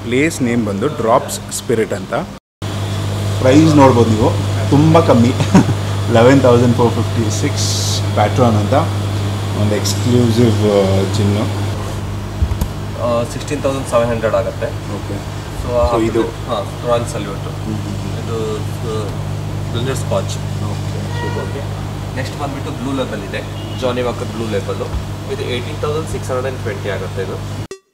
Place name ಬಂದು drops spirit ಅಂತ price ನೋಡ್ಬೋದು ನೀವು ತುಂಬ ಕಮ್ಮಿ eleven thousand four fifty six patron ಅಂತ ಒಂದು ಎಕ್ಸ್ಕ್ಲೂಸಿವ್ ಚಿನ್ನು ಸಿಕ್ಸ್ಟೀನ್ ತೌಸಂಡ್ ಸೆವೆನ್ ಹಂಡ್ರೆಡ್ ಆಗುತ್ತೆ ಓಕೆ ಸೊ So ಇದು? ಹಾಂ ರಾಯಲ್ ಸಲ್ಯೂಟ್ ಇದು ಬ್ಲೆಂಡೆಡ್ ಸ್ಕಾಚ್ ಓಕೆ ನೆಕ್ಸ್ಟ್ ಬಂದ್ಬಿಟ್ಟು ಬ್ಲೂ ಲೆಬಲ್ ಇದೆ ಜಾನಿ ವಾಕರ್ ಬ್ಲೂ ಲೆಬಲ್ಲು ಇದು eighteen thousand six hundred and twenty ಆಗುತ್ತೆ ಇದು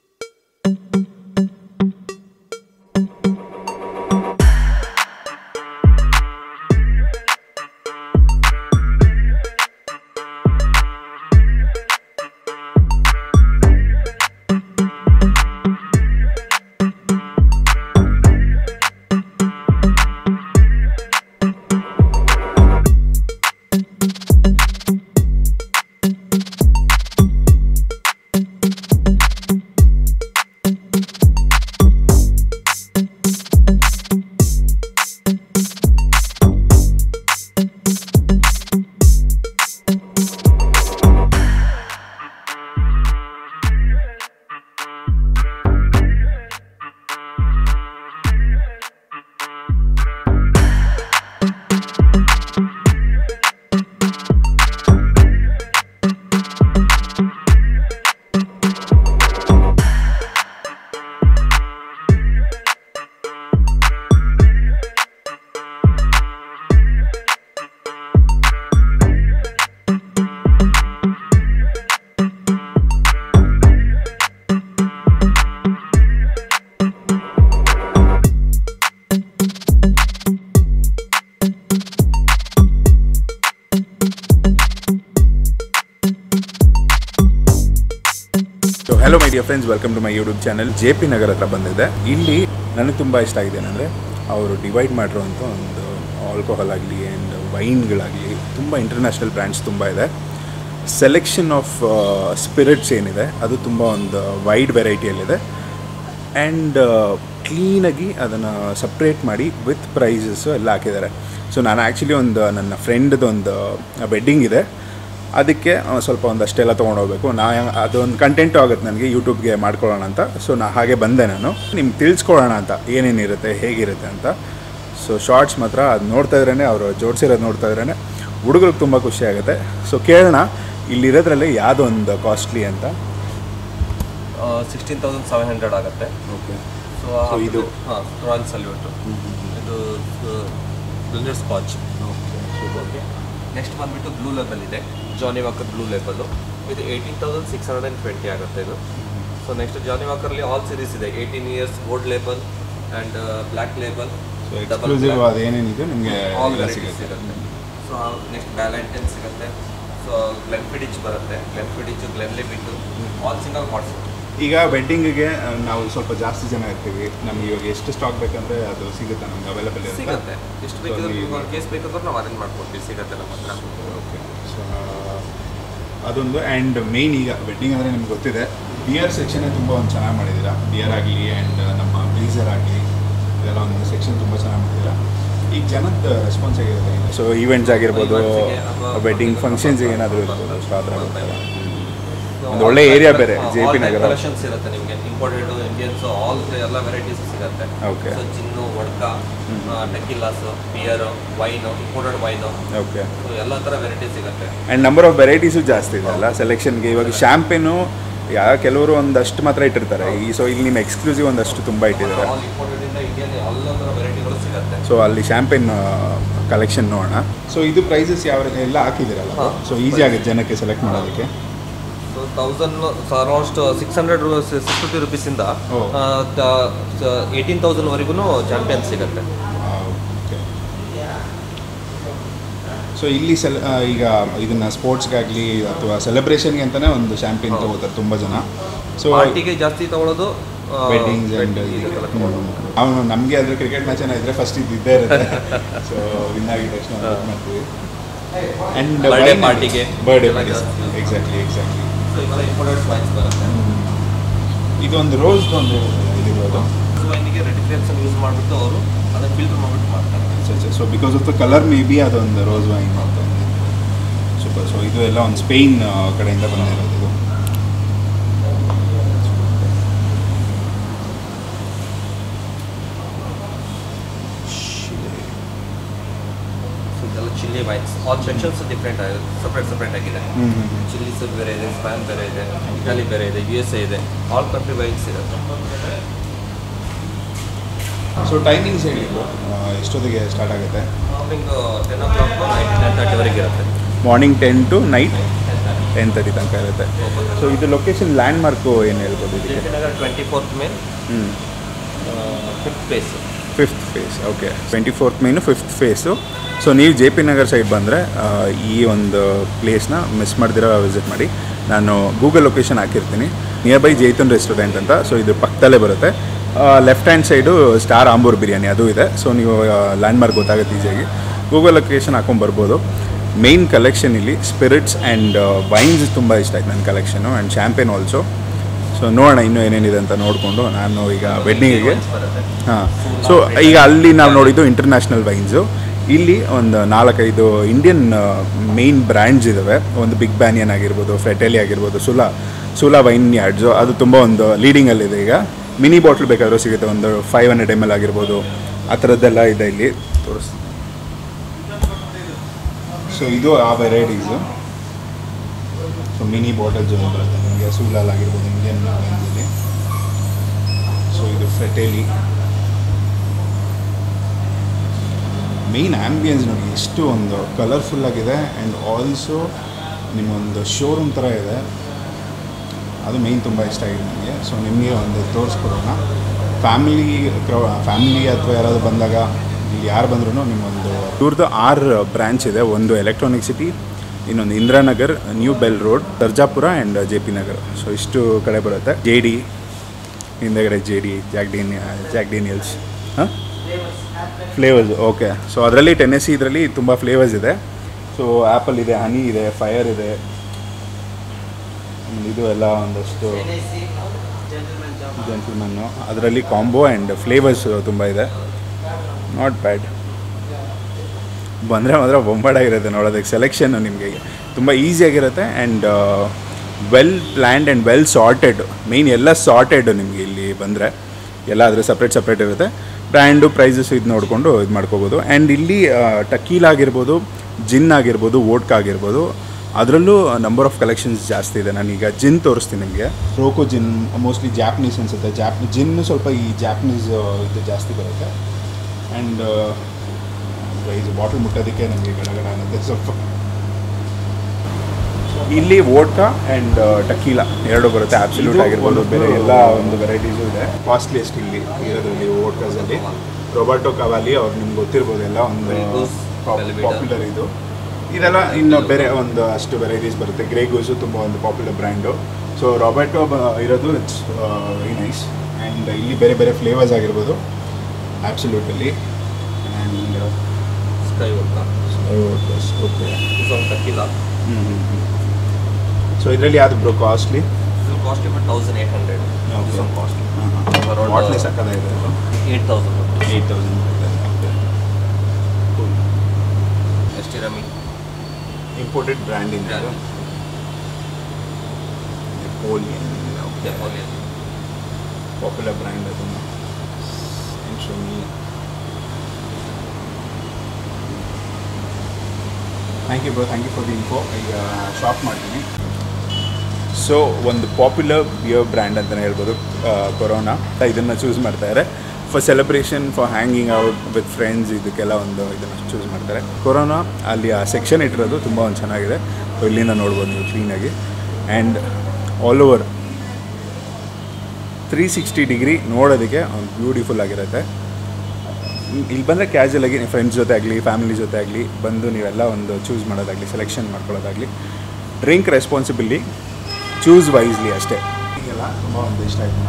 so hello my dear friends welcome to my YouTube channel J P Nagar ಹತ್ರ ಬಂದಿದೆ ಇಲ್ಲಿ ನನಗೆ ತುಂಬ ಇಷ್ಟ ಆಗಿದೆ ಏನಂದರೆ ಅವರು ಡಿವೈಡ್ ಮಾಡಿರುವಂಥ ಒಂದು ಆಲ್ಕೋಹಾಲ್ ಆಗಲಿ ಆ್ಯಂಡ್ ವೈನ್ಗಳಾಗಲಿ ತುಂಬ ಇಂಟರ್ನ್ಯಾಷನಲ್ ಬ್ರ್ಯಾಂಡ್ಸ್ ತುಂಬ ಇದೆ ಸೆಲೆಕ್ಷನ್ ಆಫ್ ಸ್ಪಿರಿಟ್ಸ್ ಏನಿದೆ ಅದು ತುಂಬ ಒಂದು ವೈಡ್ ವೆರೈಟಿಯಲ್ಲಿದೆ ಆ್ಯಂಡ್ ಕ್ಲೀನಾಗಿ ಅದನ್ನು ಸಪ್ರೇಟ್ ಮಾಡಿ ವಿತ್ ಪ್ರೈಸಸ್ಸು ಎಲ್ಲ ಹಾಕಿದ್ದಾರೆ ಸೊ ನಾನು ಆ್ಯಕ್ಚುಲಿ ಒಂದು ನನ್ನ ಫ್ರೆಂಡ್ದು ಒಂದು ವೆಡ್ಡಿಂಗ್ ಇದೆ ಅದಕ್ಕೆ ಆ, ಸ್ವಲ್ಪ ಒಂದಷ್ಟೆಲ್ಲ ತೊಗೊಂಡೋಗ್ಬೇಕು ನಾ ಅದೊಂದು ಕಂಟೆಂಟು ಆಗುತ್ತೆ ನನಗೆ ಯೂಟ್ಯೂಬ್ಗೆ ಮಾಡ್ಕೊಳ್ಳೋಣ ಅಂತ ಸೊ ನಾ ಹಾಗೆ ಬಂದೆ ನಾನು ನಿಮ್ಗೆ ತಿಳಿಸ್ಕೊಳ್ಳೋಣ ಅಂತ ಏನೇನಿರುತ್ತೆ ಹೇಗಿರುತ್ತೆ ಅಂತ ಸೊ ಶಾರ್ಟ್ಸ್ ಮಾತ್ರ ಅದು ನೋಡ್ತಾ ಇದ್ರೇ ಅವರು ಜೋಡಿಸಿರೋದು ನೋಡ್ತಾ ಇದ್ರೇ ಹುಡುಗರಿಗೆ ತುಂಬ ಖುಷಿ ಆಗುತ್ತೆ ಸೊ ಕೇಳೋಣ ಇಲ್ಲಿರೋದ್ರಲ್ಲಿ ಯಾವುದೋ ಒಂದು ಕಾಸ್ಟ್ಲಿ ಅಂತ ಸಿಕ್ಸ್ಟೀನ್ ತೌಸಂಡ್ ಸೆವೆನ್ ಹಂಡ್ರೆಡ್ ಆಗುತ್ತೆ ಓಕೆ ಸೊ So ಇದು? ಹಾಂ ರಾಯಲ್ ಸಲ್ಯೂಟ್ ಇದು ಬ್ಲೆಂಡೆಡ್ ಸ್ಕಾಚ್ ಓಕೆ ನೆಕ್ಸ್ಟ್ ಬಂದ್ಬಿಟ್ಟು ಬ್ಲೂ ಲೆಬಲ್ ಇದೆ ಜಾನಿ ವಾಕರ್ ಬ್ಲೂ ಲೆಬಲ್ಲು ಇದು eighteen thousand six hundred and twenty ಆಗುತ್ತೆ ಇದು ಸೊ ನೆಕ್ಸ್ಟ್ ಜಾನಿ ವಾಕರ್ಲಿ ಆಲ್ ಸೀರೀಸ್ ಇದೆ eighteen years gold label and black label so exclusive ಅದೇನೇನಿದೆ ನಿಮಗೆ ಆಲ್ ಎಲ್ಲ ವೆರೈಟೀಸ್ ಸಿಗುತ್ತೆ ಸಿಗುತ್ತೆ ಸೊ ನೆಕ್ಸ್ಟ್ ಬ್ಯಾಲೆಂಟೈನ್ ಸಿಗುತ್ತೆ ಸೊ ಗ್ಲೆನ್ ಫಿಡಿಚ್ ಬರುತ್ತೆ ಗ್ಲೆನ್ ಫಿಡಿಚ್ ಗ್ಲೆನ್ ಲಿಮಿಟು ಆಲ್ ಸಿಂಗಲ್ ಮಾಡ್ಸ್ ಈಗ ವೆಡ್ಡಿಂಗಿಗೆ ನಾವು ಸ್ವಲ್ಪ ಜಾಸ್ತಿ ಜನ ಇರ್ತೀವಿ ನಮ್ಗೆ ಇವಾಗ ಎಷ್ಟು ಸ್ಟಾಕ್ ಬೇಕಂದ್ರೆ ಅದು ಸಿಗುತ್ತೆ ನಮ್ಗೆ ಅವೈಲೇಬಲ್ ಇರುತ್ತೆ ಸಿಗುತ್ತೆ ಎಷ್ಟು ಬೇಕಿದ್ರೆ ಕೇಸ್ ಬೇಕಂದ್ರೆ ನಾವು ಅರೇಂಜ್ ಮಾಡ್ಕೊಡ್ತೀವಿ ಸಿಗುತ್ತೆ ನಮ್ಮ ಹತ್ರ ಓಕೆ ಸೊ ಅದೊಂದು ಆ್ಯಂಡ್ ಮೇಯ್ನ್ ಈಗ ವೆಡ್ಡಿಂಗ್ ಅಂದರೆ ನಿಮ್ಗೆ ಗೊತ್ತಿದೆ ಬಿಯರ್ ಸೆಕ್ಷನೇ ತುಂಬ ಒಂದು ಚೆನ್ನಾಗಿ ಮಾಡಿದ್ದೀರಾ ಬಿಯರ್ ಆಗಲಿ ಆ್ಯಂಡ್ ನಮ್ಮ ಬ್ರೀಸರ್ ಆಗಲಿ ಇದೆಲ್ಲ ಒಂದು ಸೆಕ್ಷನ್ ತುಂಬ ಚೆನ್ನಾಗಿ ಮಾಡಿದ್ದೀರಾ ಈಗ ಜನದ ರೆಸ್ಪಾನ್ಸ್ ಆಗಿರುತ್ತೆ ಸೊ ಈವೆಂಟ್ಸ್ ಆಗಿರ್ಬೋದು Events ಗೆ ಅಥವಾ ವೆಡ್ಡಿಂಗ್ ಫಂಕ್ಷನ್ಸ್ಗೆ ಏನಾದರೂ ಇರ್ಬೋದು ಸೊ ಆ ಥರ ಬರ್ತಾರೆ ಒಂದು ಒಳ್ಳೆ ಏರಿಯಾ ಬೇರೆ ಜೆ ಪಿ ನಗರ ಕಲೆಕ್ಷನ್ಸ್ ಇರುತ್ತೆ ನಿಮಗೆ ಇಂಪೋರ್ಟೆಡ್ ಇಂಡಿಯನ್ಸ್ ಆಲ್ ಎಲ್ಲ ವೆರೈಟೀಸ್ ಸಿಗುತ್ತೆ Okay. So gin vodka tequilas beer wine imported wine okay so ಎಲ್ಲ ಥರ ವೆರೈಟೀಸ್ ಸಿಗುತ್ತೆ ಆ್ಯಂಡ್ ನಂಬರ್ ಆಫ್ ವೆರೈಟೀಸು ಜಾಸ್ತಿ ಇದೆ ಅಲ್ಲ ಸೆಲೆಕ್ಷನ್ಗೆ ಇವಾಗ ಶಾಂಪೇನು ಯಾ ಕೆಲವರು ಒಂದಷ್ಟು ಮಾತ್ರ ಇಟ್ಟಿರ್ತಾರೆ ಈ ಸೊ ಇಲ್ಲಿ ನಿಮ್ಮ ಎಕ್ಸ್ಕ್ಲೂಸಿವ್ ಒಂದಷ್ಟು ತುಂಬ ಇಟ್ಟಿದ್ದಾರೆ ಆಲ್ ಇಂಪೋರ್ಟೆಡ್ ಇಂದ ಇಂಡಿಯನ್ ಎಲ್ಲ ಥರ ವೆರೈಟಿಗಳು ಸಿಗುತ್ತೆ ಸೊ ಅಲ್ಲಿ ಶಾಂಪೇನ್ ಕಲೆಕ್ಷನ್ ನೋಡೋಣ ಸೊ ಇದು ಪ್ರೈಸಸ್ ಯಾವ ರೀತಿ ಎಲ್ಲ ಹಾಕಿದ್ದೀರಲ್ಲ ಹಾ. ಸೊ ಈಸಿ ಆಗುತ್ತೆ ಜನಕ್ಕೆ ಸೆಲೆಕ್ಟ್ ಮಾಡೋದಕ್ಕೆ so thousand almost six hundred six fifty ರುಪೀಸಿಂದ ಓ. ಏಯ್ಟೀನ್ ತೌಸಂಡ್ವರೆಗೂ ಚಾಂಪಿಯನ್ ಸಿಗುತ್ತೆ ಓಕೆ ಸೊ ಇಲ್ಲಿ ಸೆಲ್ ಆ, ಈಗ ಇದನ್ನ ಸ್ಪೋರ್ಟ್ಸ್ಗಾಗಲಿ ಅಥವಾ ಸೆಲೆಬ್ರೇಷನ್ಗೆ ಅಂತಲೇ ಒಂದು ಶಾಂಪೇನ್ ಹೌದು. ತಗೋತಾರೆ ತುಂಬ ಜನ ಸೊ ಪಾರ್ಟಿಗೆ ಜಾಸ್ತಿ ತಗೊಳ್ಳೋದು ವೆಡ್ಡಿಂಗ್ಸ್ ಆ್ಯಂಡ್ ಅವನು ನಮಗೆ ಅದ್ರ ಕ್ರಿಕೆಟ್ ಮ್ಯಾಚ್ ಏನೋ ಇದ್ರೆ ಫಸ್ಟ್ ಇದು ಇದ್ದೇ ಇರುತ್ತೆ ಸೊ ವಿನ್ ಆಗಿದ ತಕ್ಷಣ ಇದು ಮಾಡ್ತೀವಿ ಆ್ಯಂಡ್ Birthday party-ಗೆ ಬರ್ಡೇ ಎಲ್ಲ ಪಾರ್ಟಿ ಜಾಸ್ತಿ. ಎಕ್ಸಾಕ್ಟ್ಲಿ ಎಕ್ಸಾಕ್ಟ್ಲಿ ಸೊ ಇವೆಲ್ಲ ಇಂಪೋರ್ಟೆಡ್ ವೈನ್ಸ್ ಬರುತ್ತೆ ಇದೊಂದು ರೋಸ್ ಒಂದು ಇದಿರೋದು ವೈನಿಗೆ ರೆಡ್ ಗ್ರೇಪ್ಸ್ ಯೂಸ್ ಮಾಡಿಬಿಟ್ಟು ಅವರು ಅದನ್ನ ಫಿಲ್ಟರ್ ಮಾಡಿಬಿಟ್ಟು ಮಾಡ್ತಾರೆ so because of the colour maybe ಅದೊಂದು ರೋಸ್ ವೈನ್ ಅಂತ ಸೂಪರ್ ಸೊ ಇದು ಎಲ್ಲ ಒಂದು ಸ್ಪೇನ್ ಕಡೆಯಿಂದ ಬಂದಿರೋದು ಇದು only wines all sections different ಆಗಿದೆ ಸಪ್ರೇಟ್ ಸಪ್ರೇಟ್ ಆಗಿದೆ ಚಿಲ್ಲೀಸ್ ಬೇರೆ ಇದೆ ಸ್ಪ್ಯಾನ್ ಬೇರೆ ಇದೆ ಇಟಲಿ ಬೇರೆ ಇದೆ ಯು ಎಸ್ ಎ ಇದೆ ಆಲ್ ಕಂಟ್ರಿ ವೈನ್ಸ್ ಇರುತ್ತೆ ಸೊ ಟೈಮಿಂಗ್ಸ್ ಹೇಳಿ bro. ಆ, ಎಷ್ಟೊತ್ತಿಗೆ ಸ್ಟಾರ್ಟ್ ಆಗುತ್ತೆ morning ten o'clock night ten ತರ್ಟಿವರೆಗೆ ಇರುತ್ತೆ morning ten to night ten thirty ತನಕ ಇರುತ್ತೆ ಸೊ ಇದು ಲೊಕೇಶನ್ ಲ್ಯಾಂಡ್ ಮಾರ್ಕು ಏನು ಹೇಳ್ಬೋದು ಇದಕ್ಕೆ ಜೆಪಿ ಟ್ವೆಂಟಿ ಫೋರ್ತ್ ಮೇನ್ ಹ್ಞೂ fifth place fifth phase okay twenty fourth main fifth phase so ನೀವು ಜೆ ಪಿ ನಗರ್ ಸೈಡ್ ಬಂದರೆ ಈ ಒಂದು ಪ್ಲೇಸ್ನ ಮಿಸ್ ಮಾಡ್ದಿರೋ ವಿಸಿಟ್ ಮಾಡಿ ನಾನು ಗೂಗಲ್ ಲೊಕೇಶನ್ ಹಾಕಿರ್ತೀನಿ ನಿಯರ್ ಬೈ ಜೈತನ್ ರೆಸ್ಟೋರೆಂಟ್ ಅಂತ ಸೊ ಇದು ಪಕ್ಕದಲ್ಲೇ ಬರುತ್ತೆ left hand side star Ambur biryani ಅದು ಇದೆ ಸೊ ನೀವು ಲ್ಯಾಂಡ್ ಮಾರ್ಕ್ ಗೊತ್ತಾಗುತ್ತೆ ಈಸಿಯಾಗಿ ಗೂಗಲ್ ಲೊಕೇಶನ್ ಹಾಕೊಂಡು ಬರ್ಬೋದು ಮೇಯ್ನ್ ಕಲೆಕ್ಷನ್ ಇಲ್ಲಿ ಸ್ಪಿರಿಟ್ಸ್ ಆ್ಯಂಡ್ ವೈನ್ಸ್ ತುಂಬ ಇಷ್ಟ ಆಯ್ತು ನನ್ನ collection and champagne also so ನೋಡೋಣ ಇನ್ನೂ ಏನೇನಿದೆ ಅಂತ ನೋಡಿಕೊಂಡು ನಾನು ಈಗ ವೆಡ್ಡಿಂಗಿಗೆ ಬರುತ್ತೆ ಹಾಂ ಸೊ ಈಗ ಅಲ್ಲಿ ನಾವು ನೋಡಿದ್ದು ಇಂಟರ್ನ್ಯಾಷನಲ್ ವೈನ್ಸು ಇಲ್ಲಿ ಒಂದು ನಾಲ್ಕೈದು ಇಂಡಿಯನ್ ಮೇಯ್ನ್ ಬ್ರ್ಯಾಂಡ್ಸ್ ಇದ್ದಾವೆ ಒಂದು ಬಿಗ್ ಬ್ಯಾನಿಯನ್ ಆಗಿರ್ಬೋದು ಫ್ರೆಟೆಲಿ ಆಗಿರ್ಬೋದು ಸುಲಾ ಸುಲಾ ವೈನ್ ಯಾರ್ಡ್ಸು ಅದು ತುಂಬ ಒಂದು ಲೀಡಿಂಗಲ್ಲಿದೆ ಈಗ ಮಿನಿ ಬಾಟ್ಲ್ ಬೇಕಾದರೂ ಸಿಗುತ್ತೆ ಒಂದು ಫೈವ್ ಹಂಡ್ರೆಡ್ ಎಮ್ ಎಲ್ ಆಗಿರ್ಬೋದು ಆ ಥರದ್ದೆಲ್ಲ ಇದೆ ಇಲ್ಲಿ ತೋರಿಸ್ತೀನಿ ಸೊ ಇದು ಆ ವೆರೈಟೀಸು ಸೊ ಮಿನಿ ಬಾಟಲ್ಸ್ ಬರುತ್ತೆ ನಿಮಗೆ ಸೂಲಾಲ್ ಆಗಿರ್ಬೋದು ಇಂಡಿಯನ್ ವೈನ್ಸಲ್ಲಿ ಸೊ ಇದು ಫ್ರೆಟೇಲಿ ಮೇಯ್ನ್ ಆ್ಯಂಬಿಯನ್ಸ್ ನೋಡಿ ಎಷ್ಟು ಒಂದು ಕಲರ್ಫುಲ್ ಆಗಿದೆ ಆ್ಯಂಡ್ ಆಲ್ಸೋ ನಿಮ್ಮೊಂದು ಶೋರೂಮ್ ಥರ ಇದೆ ಅದು ಮೇಯ್ನ್ ತುಂಬ ಇಷ್ಟ ಆಗಿದೆ ನನಗೆ ಸೊ ನಿಮಗೆ ಒಂದು ತೋರಿಸ್ಕೊಡೋಣ ಫ್ಯಾಮಿಲಿ ಕ್ರೌ ಫ್ಯಾಮಿಲಿ ಅಥವಾ ಯಾರಾದರೂ ಬಂದಾಗ ಇಲ್ಲಿ ಯಾರು ಬಂದ್ರೂ ನಿಮ್ಮೊಂದು ಇವ್ರದ್ದು ಆರು ಬ್ರ್ಯಾಂಚ್ ಇದೆ ಒಂದು ಎಲೆಕ್ಟ್ರಾನಿಕ್ ಸಿಟಿ ಇನ್ನೊಂದು Indiranagar new BEL road Sarjapura and J P Nagar so ಇಷ್ಟು ಕಡೆ ಬರುತ್ತೆ ಜೆ ಡಿ ಹಿಂದೆಗಡೆ J D Jack Danny Jack Daniel's ಹಾಂ ಫ್ಲೇವರ್ಸ್ ಓಕೆ ಸೊ ಅದರಲ್ಲಿ ಟೆನ್ನೆಸಿ ಇದರಲ್ಲಿ ತುಂಬ ಫ್ಲೇವರ್ಸ್ ಇದೆ ಸೊ ಆ್ಯಪಲ್ ಇದೆ ಹನಿ ಇದೆ ಫೈರ್ ಇದೆ ಆಮೇಲೆ ಇದು ಎಲ್ಲ ಒಂದಷ್ಟು ಜೆಂಟಲ್ಮನ್ನು ಅದರಲ್ಲಿ ಕಾಂಬೋ ಆ್ಯಂಡ್ ಫ್ಲೇವರ್ಸ್ ತುಂಬ ಇದೆ ನಾಟ್ ಬ್ಯಾಡ್ ಬಂದರೆ ಮಾತ್ರ ಬೊಂಬಾಡಾಗಿರುತ್ತೆ ನೋಡೋದಕ್ಕೆ ಸೆಲೆಕ್ಷನ್ ನಿಮಗೆ ತುಂಬ ಈಸಿಯಾಗಿರುತ್ತೆ and well planned and well sorted main ಎಲ್ಲ ಸಾರ್ಟೆಡ್ ನಿಮಗೆ ಇಲ್ಲಿ ಬಂದರೆ ಎಲ್ಲ ಆದರೆ ಸಪ್ರೇಟ್ ಸಪ್ರೇಟ್ ಇರುತ್ತೆ ಬ್ರ್ಯಾಂಡು ಪ್ರೈಸಸ್ ಇದು ನೋಡಿಕೊಂಡು ಇದು ಮಾಡ್ಕೋಬೋದು ಆ್ಯಂಡ್ ಇಲ್ಲಿ ಟಕೀಲ್ ಆಗಿರ್ಬೋದು ಜಿನ್ ಆಗಿರ್ಬೋದು ವೋಡ್ಕ್ ಆಗಿರ್ಬೋದು ಅದರಲ್ಲೂ ನಂಬರ್ ಆಫ್ ಕಲೆಕ್ಷನ್ಸ್ ಜಾಸ್ತಿ ಇದೆ ನಾನೀಗ ಜಿನ್ ತೋರಿಸ್ತೀನಿ ನಿಮಗೆ ರೋಕೋ ಜಿನ್ ಮೋಸ್ಟ್ಲಿ ಜಾಪ್ನೀಸ್ ಅನಿಸುತ್ತೆ ಜಾಪ್ ಜಿನ್ ಸ್ವಲ್ಪ ಈ ಜಾಪ್ನೀಸ್ ಇದು ಜಾಸ್ತಿ ಬರುತ್ತೆ ಆ್ಯಂಡ್ ಇದು ಬಾಟಲ್ ಮುಟ್ಟೋದಕ್ಕೆ ನಮಗೆ ಗಡಗಡ ಅನ್ನತ್ತೆ ಸ್ವಲ್ಪ ಇಲ್ಲಿ ವೋಡ್ಕಾ ಆ್ಯಂಡ್ ಟಕೀಲಾ ಎರಡು ಬರುತ್ತೆ ಆಬ್ಸಲ್ಯೂಟ್ ಆಗಿರ್ಬೋದು ಬೇರೆ ಎಲ್ಲ ಒಂದು ವೆರೈಟೀಸು ಇದೆ ಕಾಸ್ಟ್ಲಿಯೆಸ್ಟ್ ಇಲ್ಲಿ ಇರೋದ್ರಲ್ಲಿ ವೋಡ್ಕಾಸಲ್ಲಿ ರೊಬರ್ಟೋ ಕವಾಲಿ ಅವ್ರು ನಿಮ್ಗೆ ಗೊತ್ತಿರ್ಬೋದು ಎಲ್ಲ ಒಂದು Goose, Belvedere. ಪಾಪ್ಯುಲರ್ ಇದು ಇದೆಲ್ಲ ಇನ್ನು ಬೇರೆ ಒಂದು ಅಷ್ಟು ವೆರೈಟೀಸ್ ಬರುತ್ತೆ ಗ್ರೇ ಗೂಸು ತುಂಬ ಒಂದು ಪಾಪ್ಯುಲರ್ ಬ್ರ್ಯಾಂಡು ಸೊ ರಾಬರ್ಟೋ ಇರೋದು ಇಟ್ಸ್ ವೆರಿ ನೈಸ್ ಆ್ಯಂಡ್ ಇಲ್ಲಿ ಬೇರೆ ಬೇರೆ ಫ್ಲೇವರ್ಸ್ ಆಗಿರ್ಬೋದು absolutely and sky vodka okay is on tequila so ಇದರಲ್ಲಿ ಯಾವುದು ಬ್ರೋ ಕಾಸ್ಟ್ಲಿ ಇದು cost but thousand eight hundred is on cost Around, ಬಾಟ್ಲಿ uh, ಸಕ್ಕದಾಗಿದೆ ಏಟ್ ತೌಸಂಡ್ ಏಯ್ಟ್ ತೌಸಂಡ್ ಎಷ್ಟಿರಮಿ ಇಂಪೋರ್ಟೆಡ್ ಬ್ರ್ಯಾಂಡ್ ಇಂದ Yeah. Napoleon Napoleon popular brand ಅದನ್ನು thank you bro thank you for the info ಈಗ shop ಮಾಡ್ತೀನಿ so ಒಂದು popular beer brand ಅಂತಲೇ ಹೇಳ್ಬೋದು ಕೊರೋನಾ ಇದನ್ನು ಚೂಸ್ ಮಾಡ್ತಾರೆ for celebration for hanging out with friends ಇದಕ್ಕೆಲ್ಲ ಒಂದು ಇದನ್ನು ಚೂಸ್ ಮಾಡ್ತಾರೆ ಕೊರೋನಾ ಅಲ್ಲಿ ಆ ಸೆಕ್ಷನ್ ಇಟ್ಟಿರೋದು ತುಂಬ ಒಂದು ಚೆನ್ನಾಗಿದೆ So ಇಲ್ಲಿಂದ ನೋಡ್ಬೋದು ನೀವು ಕ್ಲೀನಾಗಿ and all over three sixty degree ನೋಡೋದಕ್ಕೆ ಒಂದು ಬ್ಯೂಟಿಫುಲ್ ಆಗಿರುತ್ತೆ ಇಲ್ಲಿ ಬಂದರೆ ಕ್ಯಾಶುವಲ್ ಆಗಿ ಫ್ರೆಂಡ್ಸ್ ಜೊತೆ ಆಗಲಿ ಫ್ಯಾಮಿಲಿ ಜೊತೆ ಆಗಲಿ ಬಂದು ನೀವೆಲ್ಲ ಒಂದು ಚೂಸ್ ಮಾಡೋದಾಗಲಿ ಸೆಲೆಕ್ಷನ್ ಮಾಡ್ಕೊಳ್ಳೋದಾಗಲಿ ಡ್ರಿಂಕ್ ರೆಸ್ಪಾನ್ಸಿಬಿಲಿ ಚೂಸ್ ವೈಸ್ಲಿ ಅಷ್ಟೇ ಹೀಗೆಲ್ಲ ತುಂಬ ಒಂದು ಇಷ್ಟ ಆಯಿತು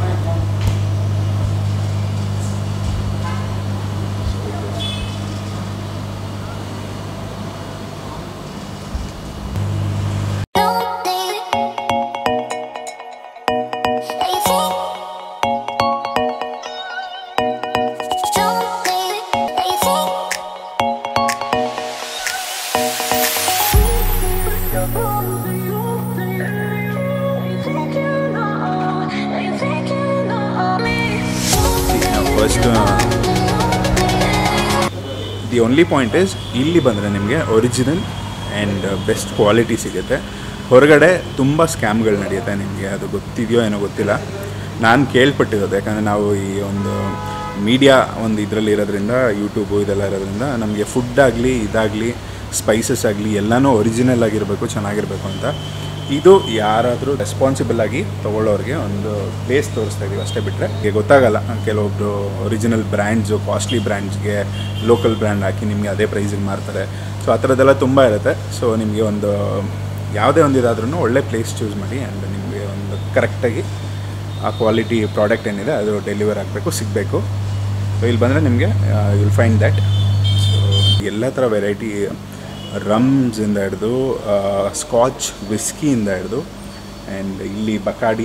first the only point is ಇಲ್ಲಿ ಬಂದರೆ ನಿಮಗೆ ಒರಿಜಿನಲ್ ಆ್ಯಂಡ್ ಬೆಸ್ಟ್ ಕ್ವಾಲಿಟಿ ಸಿಗುತ್ತೆ ಹೊರಗಡೆ ತುಂಬ ಸ್ಕ್ಯಾಮ್ಗಳು ನಡೆಯುತ್ತೆ ನಿಮಗೆ ಅದು ಗೊತ್ತಿದೆಯೋ ಏನೋ ಗೊತ್ತಿಲ್ಲ ನಾನು ಕೇಳ್ಪಟ್ಟಿರೋದು ಯಾಕಂದರೆ ನಾವು ಈ ಒಂದು ಮೀಡಿಯಾ ಒಂದು ಇದರಲ್ಲಿ ಇರೋದ್ರಿಂದ ಯೂಟ್ಯೂಬು ಇದೆಲ್ಲ ಇರೋದ್ರಿಂದ ನಮಗೆ ಫುಡ್ ಆಗಲಿ ಇದಾಗಲಿ ಸ್ಪೈಸಸ್ ಆಗಲಿ ಎಲ್ಲನೂ ಒರಿಜಿನಲ್ ಆಗಿರಬೇಕು ಚೆನ್ನಾಗಿರಬೇಕು ಅಂತ ಇದು ಯಾರಾದರೂ ರೆಸ್ಪಾನ್ಸಿಬಲ್ ಆಗಿ ತೊಗೊಳ್ಳೋರಿಗೆ ಒಂದು ಪ್ಲೇಸ್ ತೋರಿಸ್ತಾ ಇದೀವಿ ಅಷ್ಟೇ ಬಿಟ್ಟರೆ ಈಗ ಗೊತ್ತಾಗಲ್ಲ ಕೆಲವೊಬ್ಬರು ಒರಿಜಿನಲ್ ಬ್ರ್ಯಾಂಡ್ಸು ಕಾಸ್ಟ್ಲಿ ಬ್ರ್ಯಾಂಡ್ಸ್ಗೆ ಲೋಕಲ್ ಬ್ರ್ಯಾಂಡ್ ಹಾಕಿ ನಿಮಗೆ ಅದೇ ಪ್ರೈಸಿಗೆ ಮಾರ್ತಾರೆ ಸೊ ಆ ಥರದ್ದೆಲ್ಲ ತುಂಬ ಇರುತ್ತೆ ಸೊ ನಿಮಗೆ ಒಂದು ಯಾವುದೇ ಒಂದು ಇದಾದ್ರೂ ಒಳ್ಳೆ ಪ್ಲೇಸ್ ಚೂಸ್ ಮಾಡಿ ಆ್ಯಂಡ್ ನಿಮಗೆ ಒಂದು ಕರೆಕ್ಟಾಗಿ ಆ ಕ್ವಾಲಿಟಿ ಪ್ರಾಡಕ್ಟ್ ಏನಿದೆ ಅದು ಡೆಲಿವರ್ ಆಗಬೇಕು ಸಿಗಬೇಕು ಸೊ ಇಲ್ಲಿ ಬಂದರೆ ನಿಮಗೆ ವಿಲ್ ಫೈಂಡ್ ದ್ಯಾಟ್ ಸೊ ಎಲ್ಲ ಥರ ವೆರೈಟಿ ರಮ್ಸಿಂದ ಹಿಡಿದು ಸ್ಕಾಚ್ ವಿಸ್ಕಿಯಿಂದ ಹಿಡಿದು ಆ್ಯಂಡ್ ಇಲ್ಲಿ ಬಕಾಡಿ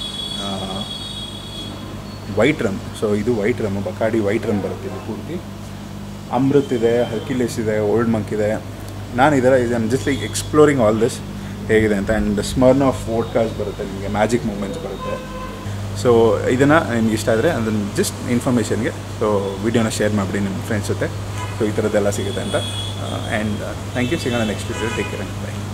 ವೈಟ್ ರಮ್ ಸೊ ಇದು white rum Bacardi white rum ಬರುತ್ತೆ ಇದು ಪೂರ್ತಿ ಅಮೃತ್ ಇದೆ ಹರ್ಕಿಲೇಸ್ ಇದೆ ಓಲ್ಡ್ ಮಂಕ್ ಇದೆ ನಾನು ಇದರ ಇದು just like exploring all this ಹೇಗಿದೆ ಅಂತ ಆ್ಯಂಡ್ ಸ್ಮರ್ನ್ ಆಫ್ ವೋಡ್ಕಾಸ್ ಬರುತ್ತೆ ನಿಮಗೆ ಮ್ಯಾಜಿಕ್ ಮೂಮೆಂಟ್ಸ್ ಬರುತ್ತೆ ಸೊ ಇದನ್ನು ನಿಮ್ಗೆ ಇಷ್ಟ ಆದರೆ ಅದನ್ನು ಜಸ್ಟ್ ಇನ್ಫಾರ್ಮೇಷನ್ಗೆ ಸೊ ವಿಡಿಯೋನ ಶೇರ್ ಮಾಡಿಬಿಡಿ ನಿಮ್ಮ ಫ್ರೆಂಡ್ಸ್ ಜೊತೆ ಸೊ ಈ ಥರದ್ದೆಲ್ಲ ಸಿಗುತ್ತೆ ಅಂತ ಆ್ಯಂಡ್ ಥ್ಯಾಂಕ್ ಯು ಸಿಗೋಣ next video take care by